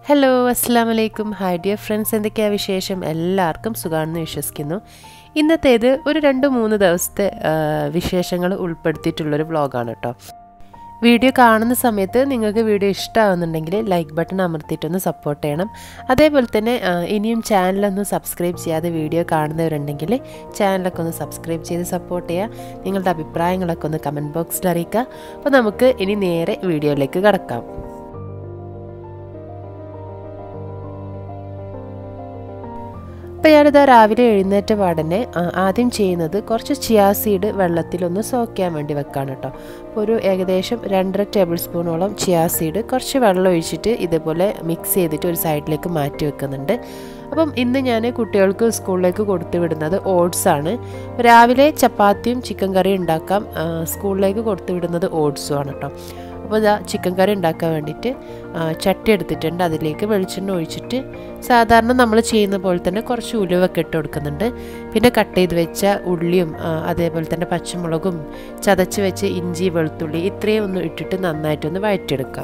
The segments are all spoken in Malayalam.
ഹലോ അസ്സാം വലൈക്കും ഹായ് ഡിയർ ഫ്രണ്ട്സ് എന്തൊക്കെയാണ് വിശേഷം എല്ലാവർക്കും സുഖമാണെന്ന് വിശ്വസിക്കുന്നു ഇന്നത്തേത് ഒരു രണ്ട് മൂന്ന് ദിവസത്തെ വിശേഷങ്ങൾ ഉൾപ്പെടുത്തിയിട്ടുള്ളൊരു വ്ളോഗാണ് കേട്ടോ വീഡിയോ കാണുന്ന സമയത്ത് നിങ്ങൾക്ക് വീഡിയോ ഇഷ്ടമാകുന്നുണ്ടെങ്കിൽ ലൈക്ക് ബട്ടൺ അമർത്തിയിട്ടൊന്ന് സപ്പോർട്ട് ചെയ്യണം അതേപോലെ തന്നെ ഇനിയും ചാനലൊന്നും സബ്സ്ക്രൈബ് ചെയ്യാതെ വീഡിയോ കാണുന്നവരുണ്ടെങ്കിൽ ചാനലൊക്കെ ഒന്ന് സബ്സ്ക്രൈബ് ചെയ്ത് സപ്പോർട്ട് ചെയ്യുക നിങ്ങളുടെ അഭിപ്രായങ്ങളൊക്കെ ഒന്ന് കമൻറ്റ് ബോക്സിൽ അറിയിക്കുക അപ്പോൾ നമുക്ക് ഇനി നേരെ വീഡിയോയിലേക്ക് കടക്കാം അപ്പോൾ ഞാനിതാ രാവിലെ എഴുന്നേറ്റ പാടന്നെ ആദ്യം ചെയ്യുന്നത് കുറച്ച് ചിയാ സീഡ് വെള്ളത്തിലൊന്ന് സോക്ക് ചെയ്യാൻ വേണ്ടി വെക്കാണ് കേട്ടോ അപ്പോൾ ഒരു ഏകദേശം രണ്ടര ടേബിൾ സ്പൂണോളം ചിയാ സീഡ് കുറച്ച് വെള്ളം ഒഴിച്ചിട്ട് ഇതുപോലെ മിക്സ് ചെയ്തിട്ട് ഒരു സൈഡിലേക്ക് മാറ്റി വെക്കുന്നുണ്ട് അപ്പം ഇന്ന് ഞാൻ കുട്ടികൾക്ക് സ്കൂളിലേക്ക് കൊടുത്തു വിടുന്നത് ഓട്സ് ആണ് രാവിലെ ചപ്പാത്തിയും ചിക്കൻ കറിയും ഉണ്ടാക്കാം സ്കൂളിലേക്ക് കൊടുത്തു വിടുന്നത് ഓട്സും ആണ് കേട്ടോ അപ്പോൾ ഇതാ ചിക്കൻ കറി ഉണ്ടാക്കാൻ വേണ്ടിയിട്ട് ചട്ടി എടുത്തിട്ടുണ്ട് അതിലേക്ക് വെളിച്ചെണ്ണ ഒഴിച്ചിട്ട് സാധാരണ നമ്മൾ ചെയ്യുന്ന പോലെ തന്നെ കുറച്ച് ഉലുവൊക്കെ ഇട്ട് കൊടുക്കുന്നുണ്ട് പിന്നെ കട്ട് ചെയ്ത് വെച്ച ഉള്ളിയും അതേപോലെ തന്നെ പച്ചമുളകും ചതച്ച് വെച്ച് ഇഞ്ചി വെളുത്തുള്ളി ഇത്രയും ഒന്ന് ഇട്ടിട്ട് നന്നായിട്ടൊന്ന് വഴറ്റിയെടുക്കാം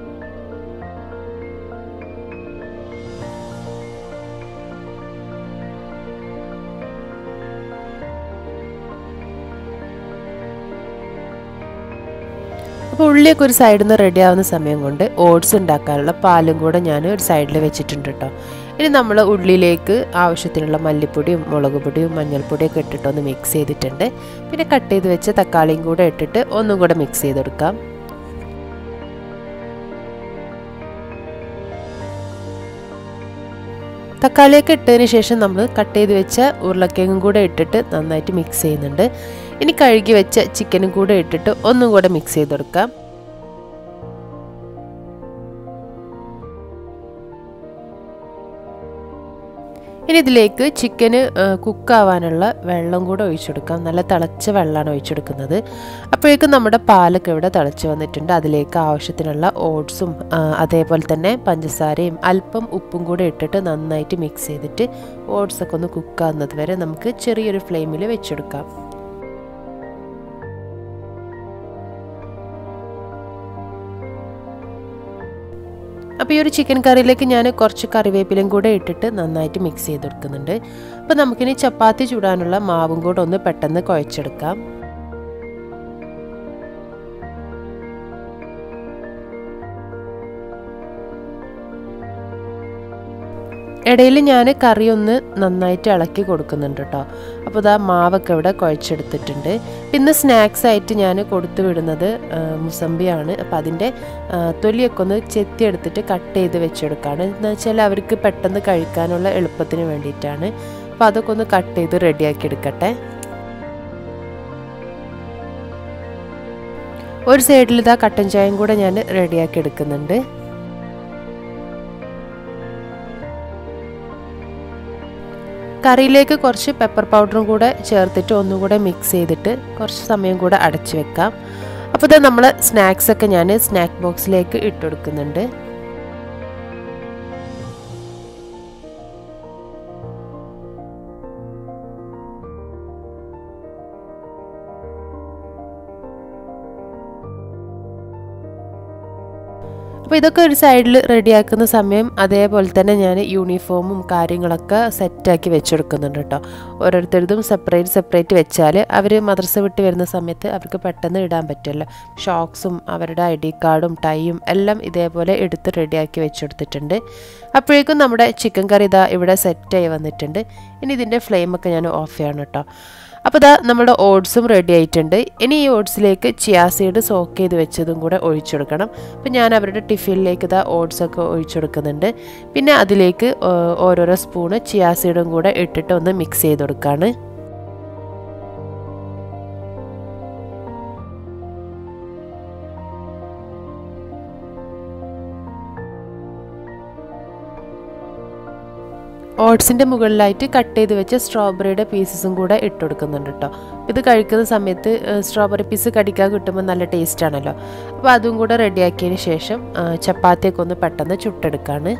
അപ്പോൾ ഉള്ളിയൊക്കെ ഒരു സൈഡിൽ നിന്ന് റെഡി ആവുന്ന സമയം കൊണ്ട് ഓട്സ് ഉണ്ടാക്കാനുള്ള പാലും കൂടെ ഞാൻ ഒരു സൈഡിൽ വെച്ചിട്ടുണ്ട് കേട്ടോ ഇനി നമ്മൾ ഉള്ളിലേക്ക് ആവശ്യത്തിനുള്ള മല്ലിപ്പൊടിയും മുളക് പൊടിയും മഞ്ഞൾപ്പൊടിയൊക്കെ ഇട്ടിട്ട് ഒന്ന് മിക്സ് ചെയ്തിട്ടുണ്ട് പിന്നെ കട്ട് ചെയ്ത് വെച്ച തക്കാളിയും കൂടെ ഇട്ടിട്ട് ഒന്നും കൂടെ മിക്സ് ചെയ്തെടുക്കാം തക്കാളിയൊക്കെ ഇട്ടതിന് ശേഷം നമ്മൾ കട്ട് ചെയ്ത് വെച്ച ഉരുളക്കിഴങ്ങും കൂടെ ഇട്ടിട്ട് നന്നായിട്ട് മിക്സ് ചെയ്യുന്നുണ്ട് ഇനി കഴുകി വെച്ച ചിക്കനും കൂടെ ഇട്ടിട്ട് ഒന്നും കൂടെ മിക്സ് ചെയ്തെടുക്കാം ഇനി ഇതിലേക്ക് ചിക്കന് കുക്കാവാനുള്ള വെള്ളം കൂടെ ഒഴിച്ചെടുക്കാം നല്ല തിളച്ച വെള്ളമാണ് ഒഴിച്ചെടുക്കുന്നത് അപ്പോഴേക്കും നമ്മുടെ പാലൊക്കെ ഇവിടെ തിളച്ച് വന്നിട്ടുണ്ട് അതിലേക്ക് ആവശ്യത്തിനുള്ള ഓട്സും അതേപോലെ തന്നെ പഞ്ചസാരയും അല്പം ഉപ്പും കൂടെ ഇട്ടിട്ട് നന്നായിട്ട് മിക്സ് ചെയ്തിട്ട് ഓട്സൊക്കെ ഒന്ന് കുക്കാവുന്നത് വരെ നമുക്ക് ചെറിയൊരു ഫ്ലെയിമിൽ വെച്ചെടുക്കാം അപ്പോൾ ഈ ഒരു ചിക്കൻ കറിയിലേക്ക് ഞാൻ കുറച്ച് കറിവേപ്പിലയും കൂടെ ഇട്ടിട്ട് നന്നായിട്ട് മിക്സ് ചെയ്തെടുക്കുന്നുണ്ട് അപ്പോൾ നമുക്കിനി ചപ്പാത്തി ചൂടാനുള്ള മാവും കൂടെ ഒന്ന് പെട്ടെന്ന് കുഴച്ചെടുക്കാം ഇടയിൽ ഞാൻ കറി ഒന്ന് നന്നായിട്ട് ഇളക്കി കൊടുക്കുന്നുണ്ട് കേട്ടോ അപ്പോൾ ഇതാ മാവൊക്കെ ഇവിടെ കുഴച്ചെടുത്തിട്ടുണ്ട് പിന്നെ സ്നാക്സ് ആയിട്ട് ഞാൻ കൊടുത്തു വിടുന്നത് മുസമ്പിയാണ് അപ്പോൾ അതിൻ്റെ തൊലിയൊക്കെ ഒന്ന് ചെത്തിയെടുത്തിട്ട് കട്ട് ചെയ്ത് വെച്ചെടുക്കുകയാണ് എന്ന് വെച്ചാൽ അവർക്ക് പെട്ടെന്ന് കഴിക്കാനുള്ള എളുപ്പത്തിന് വേണ്ടിയിട്ടാണ് അപ്പോൾ അതൊക്കെ ഒന്ന് കട്ട് ചെയ്ത് റെഡിയാക്കി എടുക്കട്ടെ ഒരു സൈഡിൽ ഇതാ കട്ടൻ ചായയും കൂടെ ഞാൻ റെഡിയാക്കി എടുക്കുന്നുണ്ട് കറിയിലേക്ക് കുറച്ച് പെപ്പർ പൗഡറും കൂടെ ചേർത്തിട്ട് ഒന്നും കൂടെ മിക്സ് ചെയ്തിട്ട് കുറച്ച് സമയം കൂടെ അടച്ചു വെക്കാം അപ്പോൾ ഇത് നമ്മൾ സ്നാക്സ് ഒക്കെ ഞാൻ സ്നാക്ക് ബോക്സിലേക്ക് ഇട്ടുകൊടുക്കുന്നുണ്ട് അപ്പോൾ ഇതൊക്കെ ഒരു സൈഡിൽ റെഡിയാക്കുന്ന സമയം അതേപോലെ തന്നെ ഞാൻ യൂണിഫോമും കാര്യങ്ങളൊക്കെ സെറ്റാക്കി വെച്ചെടുക്കുന്നുണ്ട് കേട്ടോ ഓരോരുത്തരതും സെപ്പറേറ്റ് സെപ്പറേറ്റ് വെച്ചാൽ അവർ മദ്രസ വിട്ട് വരുന്ന സമയത്ത് അവർക്ക് പെട്ടെന്ന് ഇടാൻ പറ്റുമല്ലോ ഷോക്സും അവരുടെ ഐ ഡി കാർഡും ടൈയും എല്ലാം ഇതേപോലെ എടുത്ത് റെഡിയാക്കി വെച്ചെടുത്തിട്ടുണ്ട് അപ്പോഴേക്കും നമ്മുടെ ചിക്കൻ കറി ഇതാ ഇവിടെ സെറ്റായി വന്നിട്ടുണ്ട് ഇനി ഇതിൻ്റെ ഫ്ലെയിമൊക്കെ ഞാൻ ഓഫ് ചെയ്യണം കേട്ടോ അപ്പോൾ ഇതാ നമ്മുടെ ഓട്സും റെഡി ആയിട്ടുണ്ട് ഇനി ഈ ഓട്സിലേക്ക് ചിയാ സീഡ് സോക്ക് ചെയ്ത് വെച്ചതും കൂടെ ഒഴിച്ചെടുക്കണം അപ്പോൾ ഞാൻ അവരുടെ ടിഫിനിലേക്ക് ഇതാ ഓട്സൊക്കെ ഒഴിച്ചെടുക്കുന്നുണ്ട് പിന്നെ അതിലേക്ക് ഓരോരോ സ്പൂണ് ചിയാ സീഡും കൂടെ ഇട്ടിട്ട് ഒന്ന് മിക്സ് ചെയ്ത് കൊടുക്കുകയാണ് ഓട്സിൻ്റെ മുകളിലായിട്ട് കട്ട് ചെയ്ത് വെച്ച സ്ട്രോബെറിയുടെ പീസസും കൂടെ ഇട്ട് കൊടുക്കുന്നുണ്ട് കേട്ടോ ഇത് കഴിക്കുന്ന സമയത്ത് സ്ട്രോബെറി പീസ് കടിക്കാൻ കിട്ടുമ്പോൾ നല്ല ടേസ്റ്റ് ആണല്ലോ അപ്പോൾ അതും കൂടെ റെഡിയാക്കിയതിന് ശേഷം ചപ്പാത്തിയൊക്കെ ഒന്ന് പെട്ടെന്ന് ചുട്ടെടുക്കുകയാണ്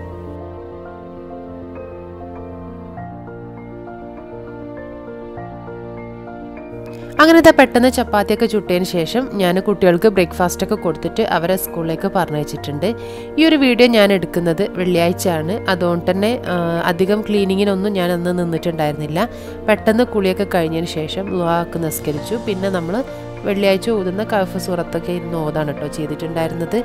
അങ്ങനെ ഇതാ പെട്ടെന്ന് ചപ്പാത്തിയൊക്കെ ചുട്ടതിന് ശേഷം ഞാൻ കുട്ടികൾക്ക് ബ്രേക്ക്ഫാസ്റ്റ് ഒക്കെ കൊടുത്തിട്ട് അവരെ സ്കൂളിലേക്ക് പറഞ്ഞയച്ചിട്ടുണ്ട് ഈ ഒരു വീഡിയോ ഞാൻ എടുക്കുന്നത് വെള്ളിയാഴ്ചയാണ് അതുകൊണ്ട് തന്നെ ആ, അധികം ക്ലീനിങ്ങിനൊന്നും ഞാൻ അന്ന് നിന്നിട്ടുണ്ടായിരുന്നില്ല പെട്ടെന്ന് കുളിയൊക്കെ കഴിഞ്ഞതിന് ശേഷം ലുവാക്ക് നിസ്കരിച്ചു പിന്നെ നമ്മൾ വെള്ളിയാഴ്ച ഊതുന്ന കഫ് സൂറത്തൊക്കെ ഇരുന്ന് ഓതാണ് കേട്ടോ ചെയ്തിട്ടുണ്ടായിരുന്നത്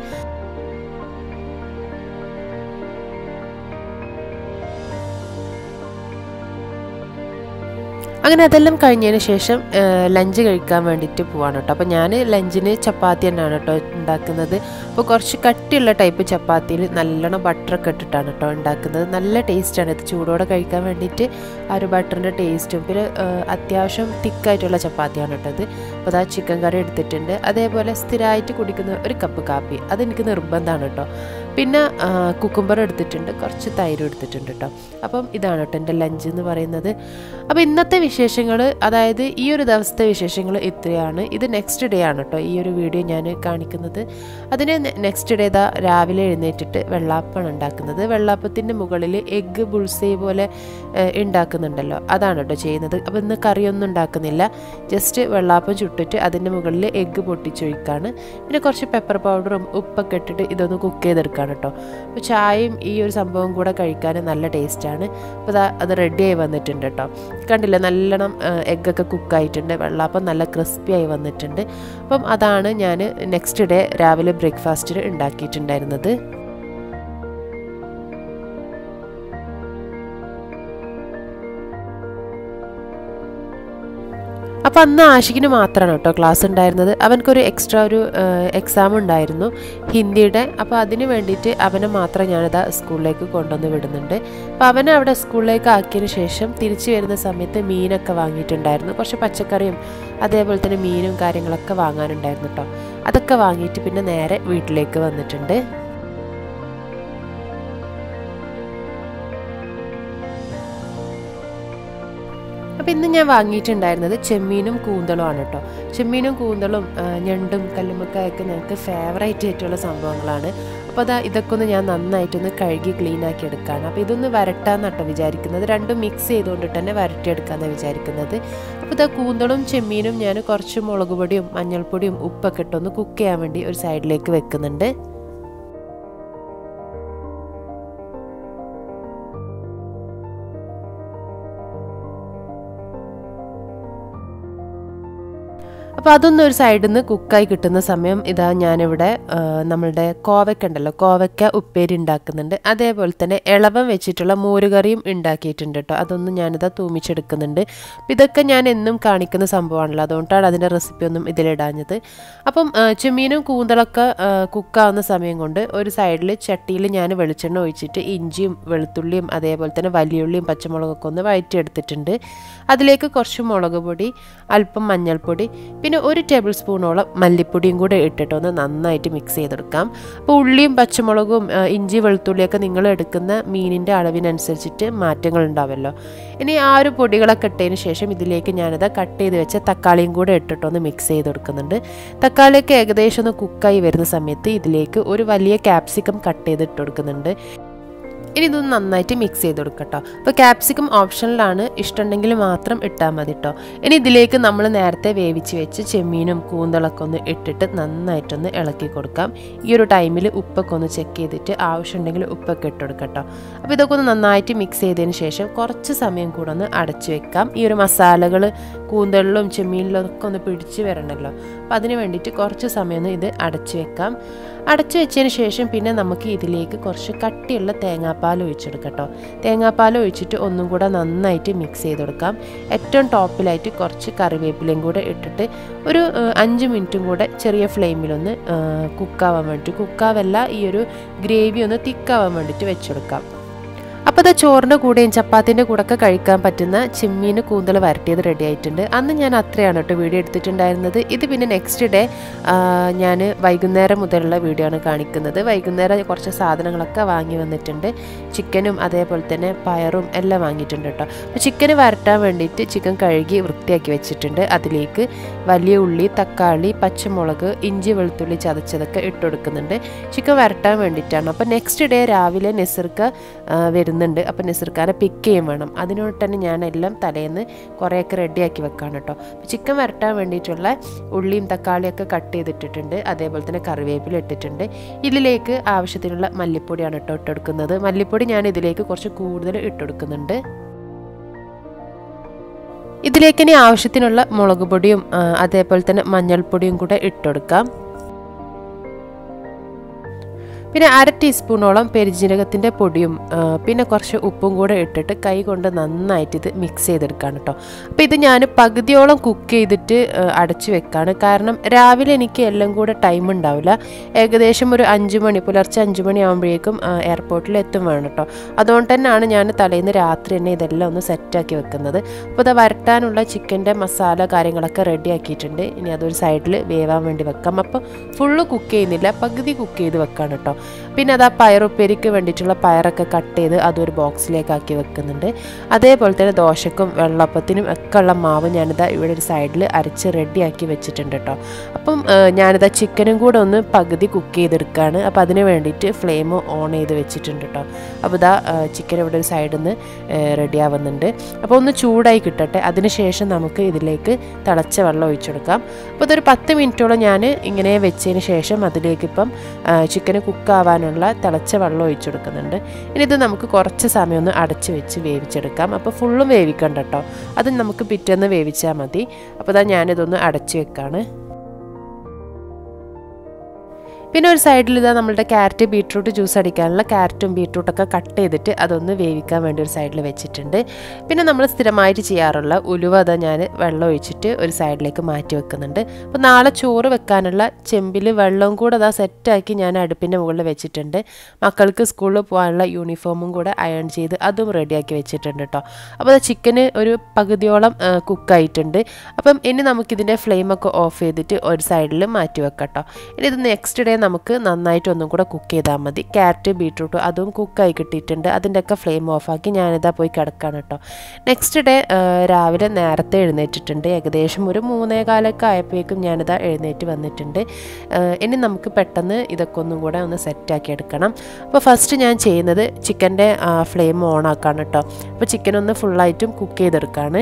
അങ്ങനെ അതെല്ലാം കഴിഞ്ഞതിന് ശേഷം ലഞ്ച് കഴിക്കാൻ വേണ്ടിയിട്ട് പോവാണ് കേട്ടോ അപ്പോൾ ഞാൻ ലഞ്ചിന് ചപ്പാത്തി തന്നെയാണ് കേട്ടോ ഉണ്ടാക്കുന്നത് അപ്പോൾ കുറച്ച് കട്ടിയുള്ള ടൈപ്പ് ചപ്പാത്തിയിൽ നല്ലോണം ബട്ടറൊക്കെ ഇട്ടിട്ടാണ് കേട്ടോ ഉണ്ടാക്കുന്നത് നല്ല ടേസ്റ്റാണ് ഇത് ചൂടോടെ കഴിക്കാൻ വേണ്ടിയിട്ട് ആ ഒരു ബട്ടറിൻ്റെ ടേസ്റ്റും പിന്നെ ആ, അത്യാവശ്യം തിക്കായിട്ടുള്ള ചപ്പാത്തിയാണ് കേട്ടോ ഇത് അപ്പോൾ അതാ ചിക്കൻ കറി എടുത്തിട്ടുണ്ട് അതേപോലെ സ്ഥിരമായിട്ട് കുടിക്കുന്ന ഒരു കപ്പ് കാപ്പി അതെനിക്ക് നിർബന്ധമാണ് കേട്ടോ പിന്നെ കുക്കുംബർ എടുത്തിട്ടുണ്ട് കുറച്ച് തൈരും എടുത്തിട്ടുണ്ട് കേട്ടോ അപ്പം ഇതാണ് കേട്ടോ എൻ്റെ ലഞ്ച് എന്ന് പറയുന്നത് അപ്പോൾ ഇന്നത്തെ വിശേഷങ്ങൾ അതായത് ഈ ഒരു ദിവസത്തെ വിശേഷങ്ങൾ ഇത്രയാണ് ഇത് നെക്സ്റ്റ് ഡേ ആണ് കേട്ടോ ഈ ഒരു വീഡിയോ ഞാൻ കാണിക്കുന്നത് അതിന് നെക്സ്റ്റ് ഡേ ഇതാ രാവിലെ എഴുന്നേറ്റിട്ട് വെള്ളാപ്പമാണ് ഉണ്ടാക്കുന്നത് വെള്ളാപ്പത്തിൻ്റെ മുകളിൽ എഗ്ഗ് ബുൾസൈ പോലെ ഏഹ്, ഉണ്ടാക്കുന്നുണ്ടല്ലോ അതാണ് കേട്ടോ ചെയ്യുന്നത് അപ്പോൾ ഇന്ന് കറിയൊന്നും ഉണ്ടാക്കുന്നില്ല ജസ്റ്റ് വെള്ളാപ്പം ചുട്ടിട്ട് അതിൻ്റെ മുകളിൽ എഗ്ഗ് പൊട്ടിച്ചൊഴിക്കാണ് പിന്നെ കുറച്ച് പെപ്പർ പൗഡറും ഉപ്പൊക്കെ ഇട്ടിട്ട് ഇതൊന്ന് കുക്ക് ചെയ്തെടുക്കാണ് കേട്ടോ അപ്പോൾ ചായയും ഈ ഒരു സംഭവം കൂടെ കഴിക്കാൻ നല്ല ടേസ്റ്റാണ് അപ്പോൾ ദാ അത് റെഡി ആയി വന്നിട്ടുണ്ട് കേട്ടോ കണ്ടില്ലേ നല്ലോണം എഗ്ഗൊക്കെ കുക്കായിട്ടുണ്ട് വെള്ളാപ്പം നല്ല ക്രിസ്പി ആയി വന്നിട്ടുണ്ട് അപ്പം അതാണ് ഞാൻ നെക്സ്റ്റ് ഡേ രാവിലെ ബ്രേക്ക്ഫാസ്റ്റിന് ഉണ്ടാക്കിയിട്ടുണ്ടായിരുന്നത് അപ്പം അന്ന് ആഷിക്കിന് മാത്രമാണ് കേട്ടോ ക്ലാസ് ഉണ്ടായിരുന്നത് അവനക്കൊരു എക്സ്ട്രാ ഒരു എക്സാം ഉണ്ടായിരുന്നു ഹിന്ദിയുടെ അപ്പോൾ അതിന് വേണ്ടിയിട്ട് അവനെ മാത്രം ഞാനിതാ സ്കൂളിലേക്ക് കൊണ്ടുവന്ന് വിടുന്നുണ്ട് അപ്പോൾ അവനെ അവിടെ സ്കൂളിലേക്ക് ആക്കിയതിന് ശേഷം തിരിച്ചു വരുന്ന സമയത്ത് മീനൊക്കെ വാങ്ങിയിട്ടുണ്ടായിരുന്നു കുറച്ച് പച്ചക്കറിയും അതേപോലെ തന്നെ മീനും കാര്യങ്ങളൊക്കെ വാങ്ങാനുണ്ടായിരുന്നു കേട്ടോ അതൊക്കെ വാങ്ങിയിട്ട് പിന്നെ നേരെ വീട്ടിലേക്ക് വന്നിട്ടുണ്ട് അപ്പോൾ ഇന്ന് ഞാൻ വാങ്ങിയിട്ടുണ്ടായിരുന്നത് ചെമ്മീനും കൂന്തളുമാണ് കേട്ടോ ചെമ്മീനും കൂന്തളും ആ, ഞണ്ടും കല്ലുമ്മക്കായൊക്കെ ഞങ്ങൾക്ക് ഫേവറേറ്റ് ആയിട്ടുള്ള സംഭവങ്ങളാണ് അപ്പോൾ അതാ ഇതൊക്കെ ഒന്ന് ഞാൻ നന്നായിട്ടൊന്ന് കഴുകി ക്ലീൻ ആക്കി എടുക്കുകയാണ് അപ്പോൾ ഇതൊന്ന് വരട്ടാന്നാട്ടോ വിചാരിക്കുന്നത് രണ്ടും മിക്സ് ചെയ്തുകൊണ്ടിട്ട് തന്നെ വരട്ടിയെടുക്കാമെന്നാണ് വിചാരിക്കുന്നത് അപ്പോൾ ഇതാ കൂന്തളും ചെമ്മീനും ഞാൻ കുറച്ച് മുളക് പൊടിയും മഞ്ഞൾപ്പൊടിയും ഉപ്പൊക്കെ ഇട്ടൊന്ന് കുക്ക് ചെയ്യാൻ വേണ്ടി ഒരു സൈഡിലേക്ക് വെക്കുന്നുണ്ട് അപ്പോൾ അതൊന്നും ഒരു സൈഡിൽ നിന്ന് കുക്കായി കിട്ടുന്ന സമയം ഇതാ ഞാനിവിടെ ആ, നമ്മളുടെ കോവയ്ക്ക ഉണ്ടല്ലോ കോവയ്ക്ക ഉപ്പേരി ഉണ്ടാക്കുന്നുണ്ട് അതേപോലെ തന്നെ ഇളവം വെച്ചിട്ടുള്ള മോരുകറിയും ഉണ്ടാക്കിയിട്ടുണ്ട് കേട്ടോ അതൊന്നും ഞാനിതാ തൂമിച്ചെടുക്കുന്നുണ്ട് അപ്പോൾ ഇതൊക്കെ ഞാൻ എന്നും കാണിക്കുന്ന സംഭവമാണല്ലോ അതുകൊണ്ടാണ് അതിൻ്റെ റെസിപ്പി ഒന്നും ഇതിലിടാഞ്ഞത് അപ്പം ആ, ചെമ്മീനും കൂന്തളൊക്കെ ആ, കുക്കാവുന്ന സമയം കൊണ്ട് ഒരു സൈഡിൽ ചട്ടിയിൽ ഞാൻ വെളിച്ചെണ്ണ ഒഴിച്ചിട്ട് ഇഞ്ചിയും വെളുത്തുള്ളിയും അതേപോലെ തന്നെ വലിയുള്ളിയും പച്ചമുളകൊക്കെ ഒന്ന് വഴറ്റിയെടുത്തിട്ടുണ്ട് അതിലേക്ക് കുറച്ച് മുളക് പൊടി അല്പം മഞ്ഞൾപ്പൊടി പിന്നെ ഒരു ടേബിൾ സ്പൂണോളം മല്ലിപ്പൊടിയും കൂടെ ഇട്ടിട്ട് ഒന്ന് നന്നായിട്ട് മിക്സ് ചെയ്തെടുക്കാം അപ്പോൾ ഉള്ളിയും പച്ചമുളകും ആ, ഇഞ്ചി വെളുത്തുള്ളിയൊക്കെ നിങ്ങൾ എടുക്കുന്ന മീനിൻ്റെ അളവിനനുസരിച്ചിട്ട് മാറ്റങ്ങൾ ഉണ്ടാവുമല്ലോ ഇനി ആ ഒരു പൊടികളൊക്കെ ഇട്ടതിന് ശേഷം ഇതിലേക്ക് ഞാനിത് കട്ട് ചെയ്ത് വെച്ച തക്കാളിയും കൂടെ ഇട്ടിട്ടൊന്ന് മിക്സ് ചെയ്തെടുക്കുന്നുണ്ട് തക്കാളിയൊക്കെ ഏകദേശം ഒന്ന് കുക്കായി വരുന്ന സമയത്ത് ഇതിലേക്ക് ഒരു വലിയ ക്യാപ്സിക്കം കട്ട് ചെയ്ത് ഇട്ട് കൊടുക്കുന്നുണ്ട് ഇനി ഇതൊന്ന് നന്നായിട്ട് മിക്സ് ചെയ്ത് കൊടുക്കട്ടോ അപ്പോൾ ക്യാപ്സിക്കം ഓപ്ഷനിലാണ് ഇഷ്ടമുണ്ടെങ്കിൽ മാത്രം ഇട്ടാൽ മതി കേട്ടോ ഇനി ഇതിലേക്ക് നമ്മൾ നേരത്തെ വേവിച്ച് വെച്ച് ചെമ്മീനും കൂന്തളൊക്കെ ഒന്ന് ഇട്ടിട്ട് നന്നായിട്ടൊന്ന് ഇളക്കി കൊടുക്കാം ഈ ഒരു ടൈമിൽ ഉപ്പൊക്കെ ഒന്ന് ചെക്ക് ചെയ്തിട്ട് ആവശ്യമുണ്ടെങ്കിൽ ഉപ്പൊക്കെ ഇട്ട് കൊടുക്കട്ടോ അപ്പോൾ ഇതൊക്കെ ഒന്ന് നന്നായിട്ട് മിക്സ് ചെയ്തതിന് ശേഷം കുറച്ച് സമയം കൂടെ ഒന്ന് അടച്ചു വെക്കാം ഈ ഒരു മസാലകൾ കൂന്തളിലും ചെമ്മീനിലും ഒക്കെ ഒന്ന് പിടിച്ച് വരണമല്ലോ അപ്പോൾ അതിന് വേണ്ടിയിട്ട് കുറച്ച് സമയം ഒന്ന് ഇത് അടച്ചു വെക്കാം അടച്ചു വെച്ചതിന് ശേഷം പിന്നെ നമുക്ക് ഇതിലേക്ക് കുറച്ച് കട്ടിയുള്ള തേങ്ങാപ്പാൽ ഒഴിച്ചെടുക്കട്ടോ തേങ്ങാപ്പാൽ ഒഴിച്ചിട്ട് ഒന്നും കൂടെ നന്നായിട്ട് മിക്സ് ചെയ്ത് കൊടുക്കാം ഏറ്റവും ടോപ്പിലായിട്ട് കുറച്ച് കറിവേപ്പിലയും കൂടെ ഇട്ടിട്ട് ഒരു ഏഹ്, അഞ്ച് മിനിറ്റും കൂടെ ചെറിയ ഫ്ലെയിമിലൊന്ന് കുക്കാവാൻ വേണ്ടിയിട്ട് കുക്കാവല്ല ഈ ഒരു ഗ്രേവി ഒന്ന് തിക്കാവാൻ വേണ്ടിയിട്ട് വെച്ചെടുക്കാം അപ്പോൾ അത് ചോറിൻ്റെ കൂടെയും ചപ്പാത്തിൻ്റെ കൂടെ ഒക്കെ കഴിക്കാൻ പറ്റുന്ന ചിമ്മീന് കൂന്തൽ വരട്ടിയത് റെഡി ആയിട്ടുണ്ട് അന്ന് ഞാൻ അത്രയാണ് കേട്ടോ വീഡിയോ എടുത്തിട്ടുണ്ടായിരുന്നത് ഇത് പിന്നെ നെക്സ്റ്റ് ഡേ ഞാൻ വൈകുന്നേരം മുതലുള്ള വീഡിയോ ആണ് കാണിക്കുന്നത് വൈകുന്നേരം കുറച്ച് സാധനങ്ങളൊക്കെ വാങ്ങി വന്നിട്ടുണ്ട് ചിക്കനും അതേപോലെ തന്നെ പയറും എല്ലാം വാങ്ങിയിട്ടുണ്ട് കേട്ടോ അപ്പോൾ ചിക്കന് വരട്ടാൻ വേണ്ടിയിട്ട് ചിക്കൻ കഴുകി വൃത്തിയാക്കി വെച്ചിട്ടുണ്ട് അതിലേക്ക് വലിയ ഉള്ളി തക്കാളി പച്ചമുളക് ഇഞ്ചി വെളുത്തുള്ളി ചതച്ചതൊക്കെ ഇട്ട് കൊടുക്കുന്നുണ്ട് ചിക്കൻ വരട്ടാൻ വേണ്ടിയിട്ടാണ് അപ്പോൾ നെക്സ്റ്റ് ഡേ രാവിലെ നെസർക്ക് വരുന്ന വരുന്നുണ്ട് അപ്പോൾ നിസർക്കാരെ പിക്ക് ചെയ്യും വേണം അതിനോട് തന്നെ ഞാനെല്ലാം തലേന്ന് കുറേയൊക്കെ റെഡിയാക്കി വെക്കാണ് കേട്ടോ ചിക്കൻ വരട്ടാൻ വേണ്ടിയിട്ടുള്ള ഉള്ളിയും തക്കാളിയൊക്കെ കട്ട് ചെയ്തിട്ടിട്ടുണ്ട് അതേപോലെ തന്നെ കറിവേപ്പില ഇട്ടിട്ടുണ്ട് ഇതിലേക്ക് ആവശ്യത്തിനുള്ള മല്ലിപ്പൊടിയാണ് കേട്ടോ ഇട്ടെടുക്കുന്നത് മല്ലിപ്പൊടി ഞാൻ ഇതിലേക്ക് കുറച്ച് കൂടുതൽ ഇട്ടെടുക്കുന്നുണ്ട് ഇതിലേക്ക് ഇനി ആവശ്യത്തിനുള്ള മുളക് പൊടിയും അതേപോലെ തന്നെ മഞ്ഞൾപ്പൊടിയും കൂടെ ഇട്ടെടുക്കാം പിന്നെ അര ടീസ്പൂണോളം പെരിജീരകത്തിൻ്റെ പൊടിയും പിന്നെ കുറച്ച് ഉപ്പും കൂടെ ഇട്ടിട്ട് കൈ കൊണ്ട് നന്നായിട്ട് ഇത് മിക്സ് ചെയ്തെടുക്കുകയാണ് കേട്ടോ അപ്പോൾ ഇത് ഞാൻ പകുതിയോളം കുക്ക് ചെയ്തിട്ട് അടച്ചു വെക്കാണ് കാരണം രാവിലെ എനിക്ക് എല്ലാം കൂടെ ടൈം ഉണ്ടാവില്ല ഏകദേശം ഒരു അഞ്ച് മണി പുലർച്ചെ അഞ്ച് മണി ആകുമ്പോഴേക്കും എയർപോർട്ടിൽ എത്തും വേണം കേട്ടോ അതുകൊണ്ട് തന്നെയാണ് ഞാൻ തലേന്ന് രാത്രി തന്നെ ഇതെല്ലാം ഒന്ന് സെറ്റാക്കി വെക്കുന്നത് അപ്പോൾ ഇത് വരട്ടാനുള്ള ചിക്കൻ്റെ മസാല കാര്യങ്ങളൊക്കെ റെഡി ആക്കിയിട്ടുണ്ട് ഇനി അതൊരു സൈഡിൽ വേവാൻ വേണ്ടി വെക്കാം അപ്പോൾ ഫുള്ള് കുക്ക് ചെയ്യുന്നില്ല പകുതി കുക്ക് ചെയ്ത് വെക്കാണ് കേട്ടോ പിന്നെ അത് ആ പയറുപ്പേരിക്ക് വേണ്ടിയിട്ടുള്ള പയറൊക്കെ കട്ട് ചെയ്ത് അതൊരു ബോക്സിലേക്ക് ആക്കി വെക്കുന്നുണ്ട് അതേപോലെ തന്നെ ദോശക്കും വെള്ളപ്പത്തിനും ഒക്കെ ഉള്ള മാവ് ഞാനിതാ ഇവിടെ ഒരു സൈഡിൽ അരച്ച് റെഡിയാക്കി വെച്ചിട്ടുണ്ട് കേട്ടോ അപ്പം ഞാനിതാ ചിക്കനും കൂടെ ഒന്ന് പകുതി കുക്ക് ചെയ്തെടുക്കുകയാണ് അപ്പോൾ അതിന് വേണ്ടിയിട്ട് ഫ്ലെയിം ഓൺ ചെയ്ത് വെച്ചിട്ടുണ്ട് കേട്ടോ അപ്പോൾ ഇതാ ചിക്കൻ ഇവിടെ ഒരു സൈഡിൽ നിന്ന് റെഡി ആവുന്നുണ്ട് അപ്പോൾ ഒന്ന് ചൂടായി കിട്ടട്ടെ അതിനുശേഷം നമുക്ക് ഇതിലേക്ക് തിളച്ച വെള്ളം ഒഴിച്ചെടുക്കാം അപ്പോൾ ഇതൊരു പത്ത് മിനിറ്റോളം ഞാൻ ഇങ്ങനെ വെച്ചതിന് ശേഷം അതിലേക്ക് ഇപ്പം ചിക്കന് കുക്കാവാനുള്ള തിളച്ച വെള്ളം ഒഴിച്ചു കൊടുക്കുന്നുണ്ട് ഇനി ഇത് നമുക്ക് കുറച്ച് സമയം ഒന്ന് അടച്ച് വെച്ച് വേവിച്ചെടുക്കാം അപ്പോൾ ഫുള്ളും വേവിക്കണ്ട കേട്ടോ അത് നമുക്ക് പിറ്റേന്ന് വേവിച്ചാൽ മതി അപ്പോൾ ഇതാ ഞാനിതൊന്ന് അടച്ച് വെക്കാണ് പിന്നെ ഒരു സൈഡിൽ ഇതാ നമ്മളുടെ ക്യാരറ്റ് ബീട്രൂട്ട് ജ്യൂസ് അടിക്കാനുള്ള ക്യാരറ്റും ബീട്രൂട്ടൊക്കെ കട്ട് ചെയ്തിട്ട് അതൊന്ന് വേവിക്കാൻ വേണ്ടി ഒരു സൈഡിൽ വെച്ചിട്ടുണ്ട് പിന്നെ നമ്മൾ സ്ഥിരമായിട്ട് ചെയ്യാറുള്ള ഉലുവ അതാ ഞാൻ വെള്ളം ഒഴിച്ചിട്ട് ഒരു സൈഡിലേക്ക് മാറ്റി വെക്കുന്നുണ്ട് അപ്പോൾ നാളെ ചോറ് വെക്കാനുള്ള ചെമ്പിൽ വെള്ളവും കൂടെ അതാ സെറ്റാക്കി ഞാൻ അടുപ്പിൻ്റെ മുകളിൽ വെച്ചിട്ടുണ്ട് മക്കൾക്ക് സ്കൂളിൽ പോകാനുള്ള യൂണിഫോമും കൂടെ അയൺ ചെയ്ത് അതും റെഡിയാക്കി വെച്ചിട്ടുണ്ട് കേട്ടോ അപ്പോൾ ചിക്കന് ഒരു പകുതിയോളം കുക്കായിട്ടുണ്ട് അപ്പം ഇനി നമുക്കിതിൻ്റെ ഫ്ലെയിമൊക്കെ ഓഫ് ചെയ്തിട്ട് ഒരു സൈഡിൽ മാറ്റി വെക്കാം കേട്ടോ ഇനി ഇത് നെക്സ്റ്റ് ഡേ നമുക്ക് നന്നായിട്ട് ഒന്നും കൂടെ കുക്ക് ചെയ്താൽ മതി ക്യാരറ്റ് ബീട്രൂട്ട് അതും കുക്കായി കിട്ടിയിട്ടുണ്ട് അതിൻ്റെയൊക്കെ ഫ്ലെയിം ഓഫാക്കി ഞാനിതാ പോയി കിടക്കാണ് കേട്ടോ നെക്സ്റ്റ് ഡേ രാവിലെ നേരത്തെ എഴുന്നേറ്റിട്ടുണ്ട് ഏകദേശം ഒരു മൂന്നേ കാലൊക്കെ ആയപ്പോഴേക്കും ഞാനിതാ എഴുന്നേറ്റ് വന്നിട്ടുണ്ട് ഇനി നമുക്ക് പെട്ടെന്ന് ഇതൊക്കെ ഒന്നും കൂടെ ഒന്ന് സെറ്റാക്കി എടുക്കണം അപ്പോൾ ഫസ്റ്റ് ഞാൻ ചെയ്യുന്നത് ചിക്കൻ്റെ ഫ്ലെയിം ഓൺ ആക്കാണ് കേട്ടോ അപ്പോൾ ചിക്കൻ ഒന്ന് ഫുള്ളായിട്ടും കുക്ക് ചെയ്തെടുക്കുകയാണ്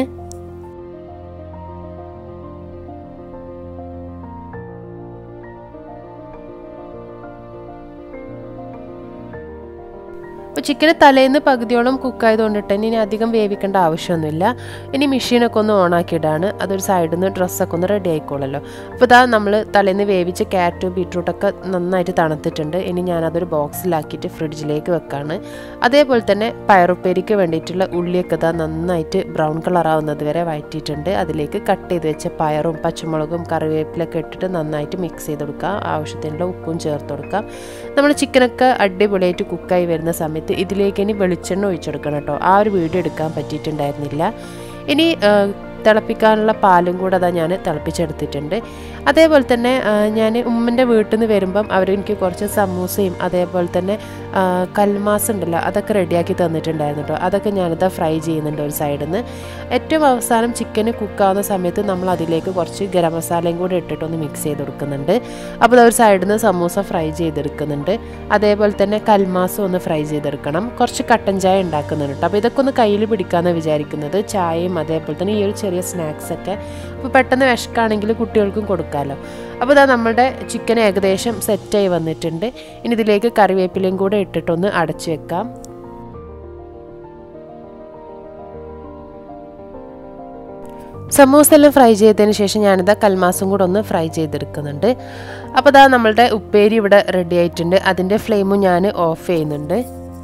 അപ്പോൾ ചിക്കന് തലേന്ന് പകുതിയോളം കുക്കായതുകൊണ്ടിട്ട് തന്നെ ഇനി അധികം വേവിക്കേണ്ട ആവശ്യമൊന്നുമില്ല ഇനി മെഷീനൊക്കെ ഒന്ന് ഓണാക്കിയിടാണ് അതൊരു സൈഡിൽ നിന്ന് ഡ്രസ്സൊക്കെ ഒന്ന് റെഡി ആയിക്കോളല്ലോ അപ്പോൾ ഇതാ നമ്മൾ തലേന്ന് വേവിച്ച ക്യാരറ്റും ബീട്രൂട്ടൊക്കെ നന്നായിട്ട് തണുത്തിട്ടുണ്ട് ഇനി ഞാനതൊരു ബോക്സിലാക്കിയിട്ട് ഫ്രിഡ്ജിലേക്ക് വെക്കാണ് അതേപോലെ തന്നെ പയറുപ്പേരിക്ക് വേണ്ടിയിട്ടുള്ള ഉള്ളിയൊക്കെ ഇതാ നന്നായിട്ട് ബ്രൗൺ കളർ ആവുന്നത് വരെ വഴറ്റിയിട്ടുണ്ട് അതിലേക്ക് കട്ട് ചെയ്ത് വെച്ച പയറും പച്ചമുളകും കറിവേപ്പിലൊക്കെ ഇട്ടിട്ട് നന്നായിട്ട് മിക്സ് ചെയ്ത് കൊടുക്കുക ആവശ്യത്തിനുള്ള ഉപ്പും ചേർത്ത് കൊടുക്കാം നമ്മൾ ചിക്കനൊക്കെ അടിപൊളിയായിട്ട് കുക്കായി വരുന്ന സമയത്ത് ഇതിലേക്ക് ഇനി വെളിച്ചെണ്ണ ഒഴിച്ചെടുക്കണം കേട്ടോ ആ ഒരു വീഡിയോ എടുക്കാൻ പറ്റിയിട്ടുണ്ടായിരുന്നില്ല ഇനി തിളപ്പിക്കാനുള്ള പാലും കൂടെ അതാ ഞാൻ തിളപ്പിച്ചെടുത്തിട്ടുണ്ട് അതേപോലെ തന്നെ ഞാൻ ഉമ്മൻ്റെ വീട്ടിൽ നിന്ന് വരുമ്പം അവരെനിക്ക് കുറച്ച് സമൂസയും അതേപോലെ തന്നെ കൽമാസ് ഉണ്ടല്ലോ അതൊക്കെ റെഡിയാക്കി തന്നിട്ടുണ്ടായിരുന്നു കേട്ടോ അതൊക്കെ ഞാനിതാ ഫ്രൈ ചെയ്യുന്നുണ്ട് ഒരു സൈഡിൽ നിന്ന് ഏറ്റവും അവസാനം ചിക്കന് കുക്കാവുന്ന സമയത്ത് നമ്മൾ അതിലേക്ക് കുറച്ച് ഗരം മസാലയും കൂടെ ഇട്ടിട്ടൊന്ന് മിക്സ് ചെയ്ത് കൊടുക്കുന്നുണ്ട് അപ്പോൾ ഒരു സൈഡിൽ നിന്ന് സമൂസ ഫ്രൈ ചെയ്തെടുക്കുന്നുണ്ട് അതേപോലെ തന്നെ കൽമാസം ഒന്ന് ഫ്രൈ ചെയ്തെടുക്കണം കുറച്ച് കട്ടൻ ചായ ഉണ്ടാക്കുന്നുണ്ട് കേട്ടോ അപ്പോൾ ഇതൊക്കെ ഒന്ന് കയ്യിൽ പിടിക്കാമെന്ന് വിചാരിക്കുന്നത് ചായയും അതേപോലെ തന്നെ ഈ ഒരു ചെറിയ സ്നാക്സ് ഒക്കെ അപ്പോൾ പെട്ടെന്ന് വിശക്കാണെങ്കിൽ കുട്ടികൾക്കും കൊടുക്കാമല്ലോ അപ്പോൾ ഇതാ നമ്മുടെ ചിക്കൻ ഏകദേശം സെറ്റായി വന്നിട്ടുണ്ട് ഇനി ഇതിലേക്ക് കറിവേപ്പിലയും കൂടെ ഇട്ടിട്ടൊന്ന് അടച്ചു വെക്കാം സമൂസ എല്ലാം ഫ്രൈ ചെയ്തതിന് ശേഷം ഞാനിതാ കൽമാസം കൂടെ ഒന്ന് ഫ്രൈ ചെയ്തെടുക്കുന്നുണ്ട് അപ്പോൾ ഇതാ നമ്മളുടെ ഉപ്പേരി ഇവിടെ റെഡി ആയിട്ടുണ്ട് അതിൻ്റെ ഫ്ലെയിമും ഞാൻ ഓഫ് ചെയ്യുന്നുണ്ട്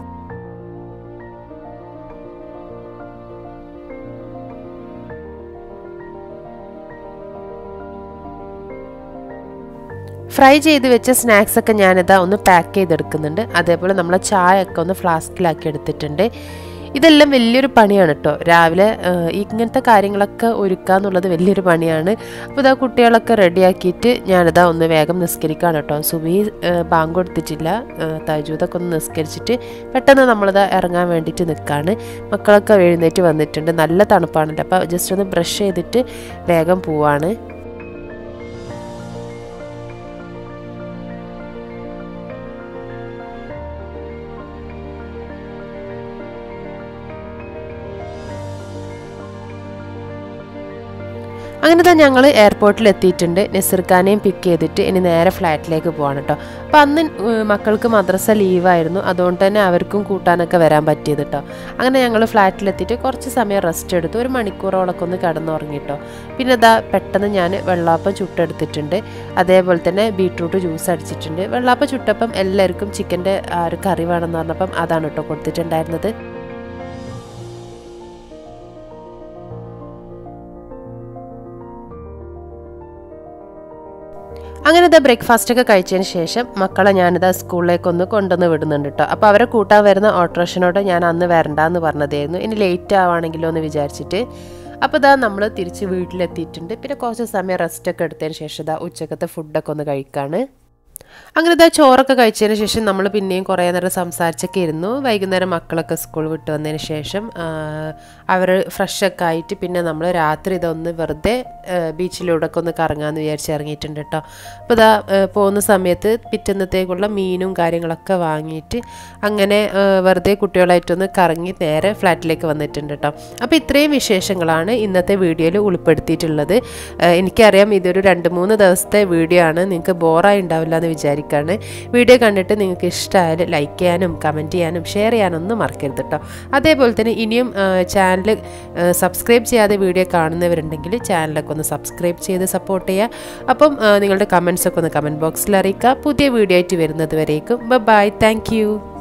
ഫ്രൈ ചെയ്ത് വെച്ച സ്നാക്സ് ഒക്കെ ഞാനിതാ ഒന്ന് പാക്ക് ചെയ്തെടുക്കുന്നുണ്ട് അതേപോലെ നമ്മളെ ചായ ഒക്കെ ഒന്ന് ഫ്ലാസ്കിലാക്കി എടുത്തിട്ടുണ്ട് ഇതെല്ലാം വലിയൊരു പണിയാണ് കേട്ടോ രാവിലെ ഇങ്ങനത്തെ കാര്യങ്ങളൊക്കെ ഒരുക്കുക എന്നുള്ളത് വലിയൊരു പണിയാണ് അപ്പോൾ ഇതാ കുട്ടികളൊക്കെ റെഡിയാക്കിയിട്ട് ഞാനിതാ ഒന്ന് വേഗം നിസ്കരിക്കുകയാണ് കേട്ടോ സുബി ബാങ്ക് കൊടുത്തിട്ടില്ല തജൂതൊക്കെ ഒന്ന് നിസ്കരിച്ചിട്ട് പെട്ടെന്ന് നമ്മളിതാ ഇറങ്ങാൻ വേണ്ടിയിട്ട് നിൽക്കുകയാണ് മക്കളൊക്കെ എഴുന്നേറ്റ് വന്നിട്ടുണ്ട് നല്ല തണുപ്പാണല്ലോ അപ്പോൾ ജസ്റ്റ് ഒന്ന് ബ്രഷ് ചെയ്തിട്ട് വേഗം പോവാണ് അങ്ങനെ തന്നെ ഞങ്ങൾ എയർപോർട്ടിൽ എത്തിയിട്ടുണ്ട് നസിർഖാനെയും പിക്ക് ചെയ്തിട്ട് ഇനി നേരെ ഫ്ലാറ്റിലേക്ക് പോവാണ് കേട്ടോ അപ്പോൾ അന്ന് ഉം, മക്കൾക്ക് മദ്രസ ലീവായിരുന്നു അതുകൊണ്ട് തന്നെ അവർക്കും കൂട്ടാനൊക്കെ വരാൻ പറ്റിയത് കേട്ടോ അങ്ങനെ ഞങ്ങൾ ഫ്ലാറ്റിലെത്തിയിട്ട് കുറച്ച് സമയം റെസ്റ്റ് എടുത്തു ഒരു മണിക്കൂറോളൊക്കെ ഒന്ന് കിടന്നുറങ്ങിട്ടോ പിന്നെ ഇതാ പെട്ടെന്ന് ഞാൻ വെള്ളാപ്പം ചുട്ടെടുത്തിട്ടുണ്ട് അതേപോലെ തന്നെ ബീട്രൂട്ട് ജ്യൂസ് അടിച്ചിട്ടുണ്ട് വെള്ളാപ്പം ചുട്ടപ്പം എല്ലാവർക്കും ചിക്കൻ്റെ ആ ഒരു കറി വേണമെന്ന് പറഞ്ഞപ്പം അതാണ് കേട്ടോ കൊടുത്തിട്ടുണ്ടായിരുന്നത് അങ്ങനെ ഇതാ ബ്രേക്ക്ഫാസ്റ്റ് ഒക്കെ കഴിച്ചതിന് ശേഷം മക്കളെ ഞാനിതാ സ്കൂളിലേക്ക് ഒന്ന് കൊണ്ടുവന്ന് വിടുന്നുണ്ട് കേട്ടോ അപ്പോൾ അവരെ കൂട്ടാൻ വരുന്ന ഓട്ടോറിക്ഷനോട് ഞാൻ അന്ന് വരണ്ടാന്ന് പറഞ്ഞതായിരുന്നു ഇനി ലേറ്റ് ആവുകയാണെങ്കിലോ എന്ന് വിചാരിച്ചിട്ട് അപ്പോൾ ഇതാ നമ്മൾ തിരിച്ച് വീട്ടിലെത്തിയിട്ടുണ്ട് പിന്നെ കുറച്ച് സമയം റെസ്റ്റ് ഒക്കെ എടുത്തതിന് ശേഷം ഇതാ ഉച്ചക്കത്തെ ഫുഡൊക്കെ ഒന്ന് കഴിക്കാണ് അങ്ങനെ ഇതാ ചോറൊക്കെ കഴിച്ചതിന് ശേഷം നമ്മൾ പിന്നെയും കുറേ നേരം സംസാരിച്ചൊക്കെ ഇരുന്നു വൈകുന്നേരം മക്കളൊക്കെ സ്കൂൾ വിട്ട് വന്നതിന് ശേഷം അവർ ഫ്രഷൊക്കെ ആയിട്ട് പിന്നെ നമ്മൾ രാത്രി ഇതൊന്ന് വെറുതെ ബീച്ചിലൂടെ ഒക്കെ ഒന്ന് കറങ്ങാമെന്ന് വിചാരിച്ച് ഇറങ്ങിയിട്ടുണ്ട് കേട്ടോ അപ്പോൾ ഇതാ ആ, പോകുന്ന സമയത്ത് പിറ്റന്നത്തേക്കുള്ള മീനും കാര്യങ്ങളൊക്കെ വാങ്ങിയിട്ട് അങ്ങനെ ആ, വെറുതെ കുട്ടികളായിട്ടൊന്ന് കറങ്ങി നേരെ ഫ്ലാറ്റിലേക്ക് വന്നിട്ടുണ്ട് കേട്ടോ അപ്പോൾ ഇത്രയും വിശേഷങ്ങളാണ് ഇന്നത്തെ വീഡിയോയിൽ ഉൾപ്പെടുത്തിയിട്ടുള്ളത് ആ, എനിക്കറിയാം ഇതൊരു രണ്ട് മൂന്ന് ദിവസത്തെ വീഡിയോ ആണ് നിങ്ങൾക്ക് ബോറായി ഉണ്ടാവില്ല എന്ന് വിചാരിക്കുകയാണ് വീഡിയോ കണ്ടിട്ട് നിങ്ങൾക്ക് ഇഷ്ടമായാൽ ലൈക്ക് ചെയ്യാനും കമൻറ്റ് ചെയ്യാനും ഷെയർ ചെയ്യാനും ഒന്നും മറക്കരുത് കേട്ടോ അതേപോലെ തന്നെ ഇനിയും ചാനൽ സബ്സ്ക്രൈബ് ചെയ്യാതെ വീഡിയോ കാണുന്നവരുണ്ടെങ്കിൽ ചാനലൊക്കെ ഒന്ന് സബ്സ്ക്രൈബ് ചെയ്ത് സപ്പോർട്ട് ചെയ്യുക അപ്പം ആ, നിങ്ങളുടെ കമൻസ് ഒക്കെ ഒന്ന് കമൻറ്റ് ബോക്സിൽ അറിയിക്കുക പുതിയ വീഡിയോ ആയിട്ട് വരുന്നത് വരേക്കും ബൈ താങ്ക് യു